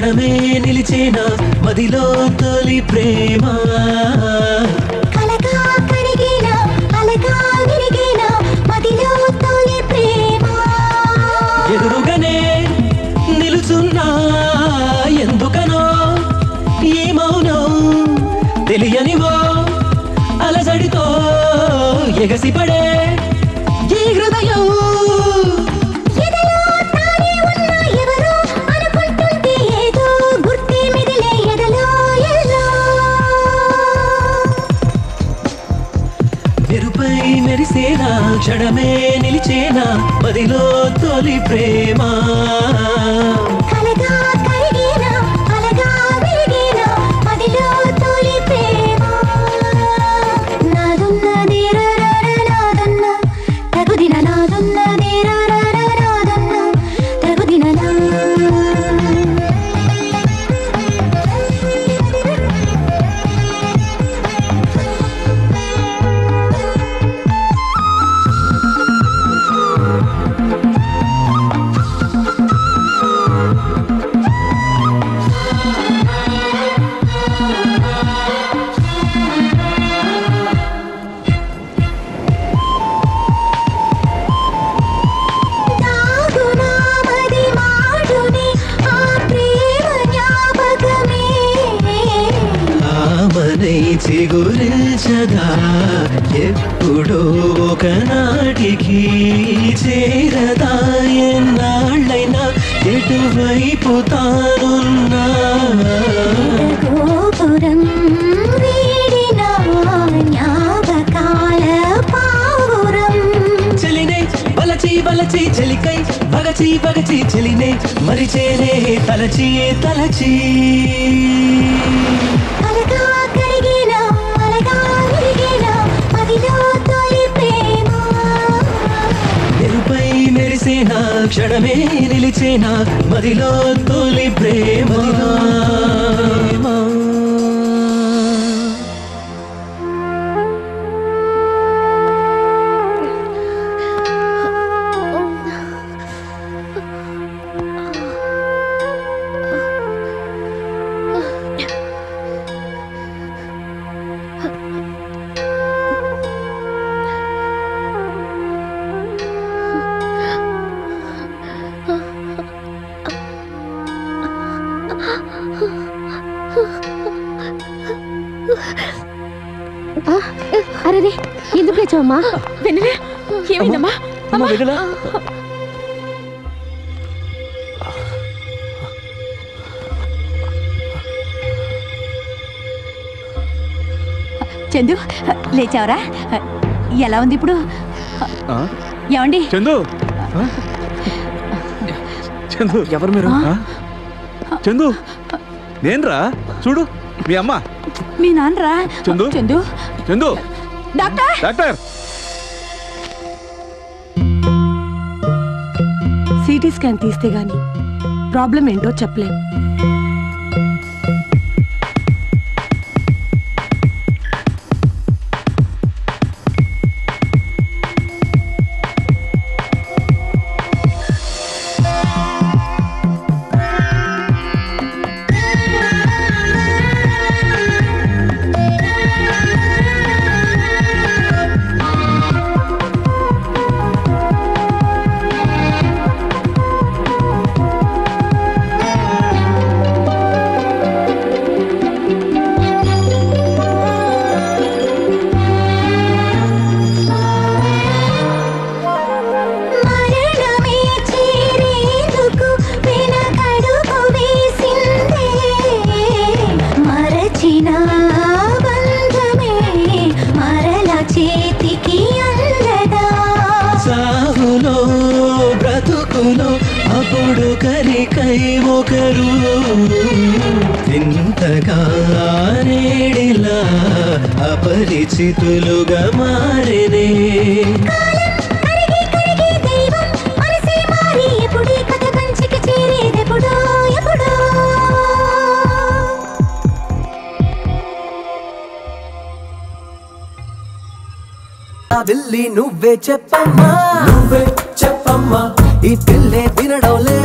క్షణమే నిలిచేనా మదిలో తొలి ప్రేమ కలగా కరిగిన అలగా విరిగిన మదిలో తొలి ప్రేమ ఎదురుగానే నిలుచున్నా ఎందుకనో ఈ మౌనం తెలియనివో అలజడితో ఎగసిపడే ఈ హృదయం ఎదలో తానే ఉన్న ఎవరో అనుకుంటుంటే ఏదో గుర్తే మిదిలే ఎదలో ఎల్లో మెరుపై మెరిసేనా క్షణమే నిలిచేనా మదిలో తొలి ప్రేమ కలగా కరిగిన అలగా విరిగిన మదిలో తొలి ప్రేమ నాదున్నది రరర నాదన్న తగుదిన నాదున్నది రరర నాదన్న తగుదిన నా దాగునామది మాటుని ఆ ప్రేమ జ్ఞాపకమే ఆమనై చిగురించగా ఎప్పుడో ఒకనాటికి చేరదా ఎన్నాళ్ళైనా ఎటువైపు తానున్నా గోపురం వీడిన జ్ఞాపకాల పావురం చెలినే బలచి బలచి చెలికై బగచి బగచి చెలినే మరిచేనే తలచి తలచి అలగా కరిగిన అలగా విరిగిన మదిలో తొలి ప్రేమ మెరుపై మెరిసేనా క్షణమే నిలిచేనా మదిలో తొలి ప్రేమ అరే ఎందుకు లేచావమ్మా వెన్నెలే ఏమైందమ్మా అమ్మ వెన్నెలా చందు లేచావరా ఎలా ఉంది ఇప్పుడు ఏమండి చందు చందు ఎవరు మీరు చందు నేనురా చూడు మీ అమ్మ మీ నాన్నరా Chandu? Chandu Chandu doctor doctor CT scan తీస్తే గాని ప్రాబ్లం ఏంటో చెప్పలేం మరణమే చేరేందుకు వెనకడుగు వేసిందే మరచిన బంధమే మరల చేతికి అందదా సాగులో బ్రతుకులో అప్పుడు కరికై ఒకరు ఇంతగా నేడిలా అపరిచితులుగా మారేనే కరిగి కరిగి దైవం మనసే మారి ఎప్పుడీ కథ కంచికి చేరేదెప్పుడో ఎప్పుడో ఆ వెళ్ళి నువ్వే చెప్పమ్మా నువ్వే చెప్పమ్మా ఈ పిల్లే వినడం లేదు